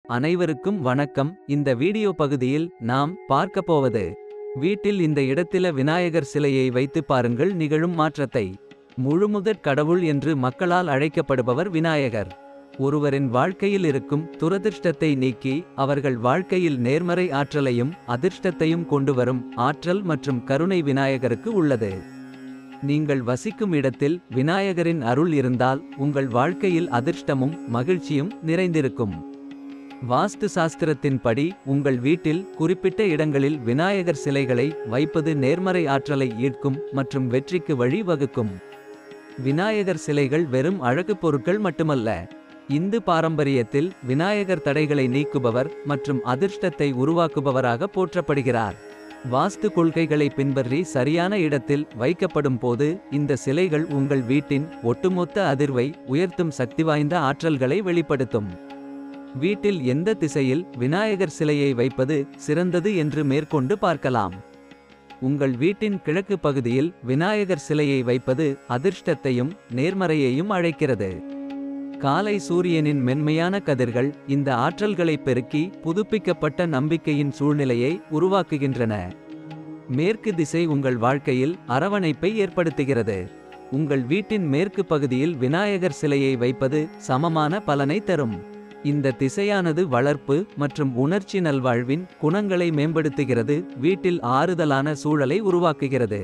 அனைவருக்கும் வணக்கம் இந்த வீடியோ பகுதியில் நாம் பார்க்க போவது வீட்டில் இந்த இடத்தில விநாயகர் சிலையை வைத்து பாருங்கள் நிகழும் மாற்றத்தை முழுமுதற் கடவுள் என்று மக்களால் அழைக்கப்படுபவர் விநாயகர் ஒருவரின் வாழ்க்கையில் இருக்கும் துரதிர்ஷ்டத்தை நீக்கி அவர்கள் வாழ்க்கையில் நேர்மறை ஆற்றலையும் அதிர்ஷ்டத்தையும் கொண்டுவரும் ஆற்றல் மற்றும் கருணை விநாயகருக்கு உள்ளது நீங்கள் வசிக்கும் இடத்தில் விநாயகரின் அருள் இருந்தால் உங்கள் வாழ்க்கையில் அதிர்ஷ்டமும் மகிழ்ச்சியும் நிறைந்திருக்கும் வாஸ்து சாஸ்திரத்தின்படி உங்கள் வீட்டில் குறிப்பிட்ட இடங்களில் விநாயகர் சிலைகளை வைப்பது நேர்மறை ஆற்றலை ஈர்க்கும் மற்றும் வெற்றிக்கு வழி வகுக்கும் விநாயகர் சிலைகள் வெறும் அழகுப் பொருட்கள் மட்டுமல்ல இந்து பாரம்பரியத்தில் விநாயகர் தடைகளை நீக்குபவர் மற்றும் அதிர்ஷ்டத்தை உருவாக்குபவராக போற்றப்படுகிறார் வாஸ்து கொள்கைகளை பின்பற்றி சரியான இடத்தில் வைக்கப்படும் போது இந்த சிலைகள் உங்கள் வீட்டின் ஒட்டுமொத்த அதிர்வை உயர்த்தும் சக்திவாய்ந்த ஆற்றல்களை வெளிப்படுத்தும் வீட்டில் எந்த திசையில் விநாயகர் சிலையை வைப்பது சிறந்தது என்று மேற்கொண்டு பார்க்கலாம் உங்கள் வீட்டின் கிழக்கு பகுதியில் விநாயகர் சிலையை வைப்பது அதிர்ஷ்டத்தையும் நேர்மறையையும் அழைக்கிறது காலை சூரியனின் மென்மையான கதிர்கள் இந்த ஆற்றல்களை பெருக்கி புதுப்பிக்கப்பட்ட நம்பிக்கையின் சூழ்நிலையை உருவாக்குகின்றன மேற்கு திசை உங்கள் வாழ்க்கையில் அரவணைப்பை ஏற்படுத்துகிறது உங்கள் வீட்டின் மேற்கு பகுதியில் விநாயகர் சிலையை வைப்பது சமமான பலனை தரும் இந்த திசையானது வளர்ப்பு மற்றும் உணர்ச்சி நல்வாழ்வின் குணங்களை மேம்படுத்துகிறது வீட்டில் ஆறுதலான சூழலை உருவாக்குகிறது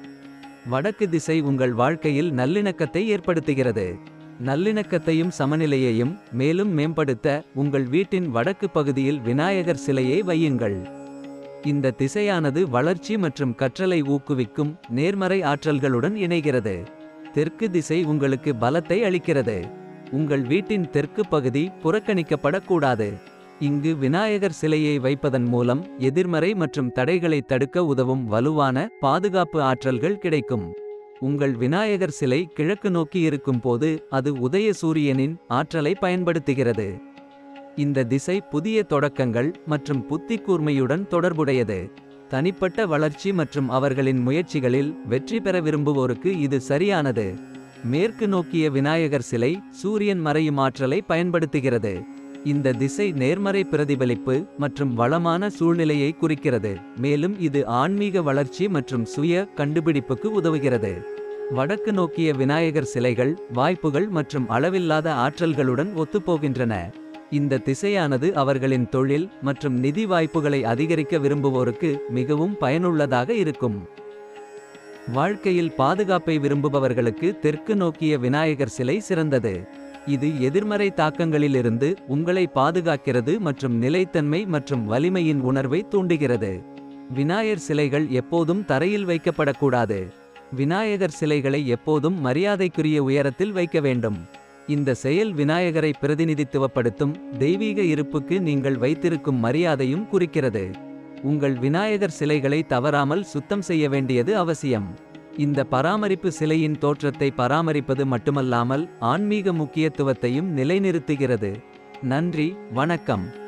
வடக்கு திசை உங்கள் வாழ்க்கையில் நல்லிணக்கத்தை ஏற்படுத்துகிறது நல்லிணக்கத்தையும் சமநிலையையும் மேலும் மேம்படுத்த உங்கள் வீட்டின் வடக்கு பகுதியில் விநாயகர் சிலையை வையுங்கள் இந்த திசையானது வளர்ச்சி மற்றும் கற்றலை ஊக்குவிக்கும் நேர்மறை ஆற்றல்களுடன் இணைகிறது தெற்கு திசை உங்களுக்கு பலத்தை அளிக்கிறது உங்கள் வீட்டின் தெற்கு பகுதி புறக்கணிக்கப்படக்கூடாது இங்கு விநாயகர் சிலையை வைப்பதன் மூலம் எதிர்மறை மற்றும் தடைகளை தடுக்க உதவும் வலுவான பாதுகாப்பு ஆற்றல்கள் கிடைக்கும் உங்கள் விநாயகர் சிலை கிழக்கு நோக்கி இருக்கும் போது அது உதய சூரியனின் ஆற்றலை பயன்படுத்துகிறது இந்த திசை புதிய தொடக்கங்கள் மற்றும் புத்தி கூர்மையுடன் தொடர்புடையது தனிப்பட்ட வளர்ச்சி மற்றும் அவர்களின் முயற்சிகளில் வெற்றி பெற விரும்புவோருக்கு இது சரியானது மேற்கு நோக்கிய விநாயகர் சிலை சூரியன் மறையும் ஆற்றலை பயன்படுத்துகிறது இந்த திசை நேர்மறை பிரதிபலிப்பு மற்றும் வளமான சூழ்நிலையை குறிக்கிறது மேலும் இது ஆன்மீக வளர்ச்சி மற்றும் சுய கண்டுபிடிப்புக்கு உதவுகிறது வடக்கு நோக்கிய விநாயகர் சிலைகள் வாய்ப்புகள் மற்றும் அளவில்லாத ஆற்றல்களுடன் ஒத்துப்போகின்றன இந்த திசையானது அவர்களின் தொழில் மற்றும் நிதி வாய்ப்புகளை அதிகரிக்க விரும்புவோருக்கு மிகவும் பயனுள்ளதாக இருக்கும் வாழ்க்கையில் பாதுகாப்பை விரும்புபவர்களுக்கு தெற்கு நோக்கிய விநாயகர் சிலை சிறந்தது இது எதிர்மறை தாக்கங்களிலிருந்து உங்களை பாதுகாக்கிறது மற்றும் நிலைத்தன்மை மற்றும் வலிமையின் உணர்வை தூண்டுகிறது விநாயகர் சிலைகள் எப்போதும் தரையில் வைக்கப்படக்கூடாது விநாயகர் சிலைகளை எப்போதும் மரியாதைக்குரிய உயரத்தில் வைக்க வேண்டும் இந்த செயல் விநாயகரை பிரதிநிதித்துவப்படுத்தும் தெய்வீக இருப்புக்கு நீங்கள் வைத்திருக்கும் மரியாதையும் குறிக்கிறது உங்கள் விநாயகர் சிலைகளை தவறாமல் சுத்தம் செய்ய வேண்டியது அவசியம் இந்த பராமரிப்பு சிலையின் தோற்றத்தை பராமரிப்பது மட்டுமல்லாமல் ஆன்மீக முக்கியத்துவத்தையும் நிலைநிறுத்துகிறது நன்றி வணக்கம்